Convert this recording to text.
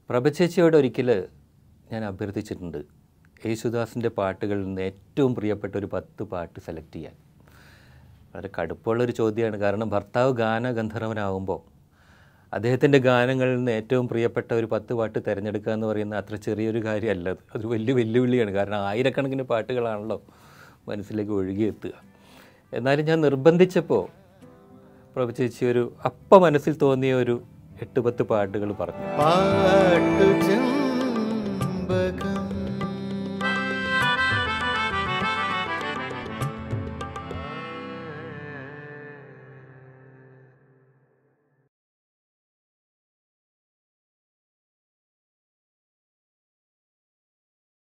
പ്രഭചേച്ചിയോട് ഒരിക്കൽ ഞാൻ അഭ്യർത്ഥിച്ചിട്ടുണ്ട് യേശുദാസിൻ്റെ പാട്ടുകളിൽ നിന്ന് ഏറ്റവും പ്രിയപ്പെട്ട ഒരു പത്ത് പാട്ട് സെലക്ട് ചെയ്യാൻ വളരെ കടുപ്പമുള്ളൊരു ചോദ്യമാണ് കാരണം ഭർത്താവ് ഗാന ഗന്ധർവനാകുമ്പോൾ അദ്ദേഹത്തിൻ്റെ ഗാനങ്ങളിൽ നിന്ന് ഏറ്റവും പ്രിയപ്പെട്ട ഒരു പത്ത് പാട്ട് തിരഞ്ഞെടുക്കുക എന്ന് പറയുന്നത് അത്ര ചെറിയൊരു കാര്യമല്ല അത് അതൊരു വലിയ വെല്ലുവിളിയാണ് കാരണം ആയിരക്കണക്കിന് പാട്ടുകളാണല്ലോ മനസ്സിലേക്ക് ഒഴുകിയെത്തുക എന്നാലും ഞാൻ നിർബന്ധിച്ചപ്പോൾ പ്രഭു ചേച്ചി ഒരു അപ്പം മനസ്സിൽ തോന്നിയ ഒരു എട്ട് പത്ത് പാട്ടുകൾ പറഞ്ഞു പാട്ടു ചെമ്പകം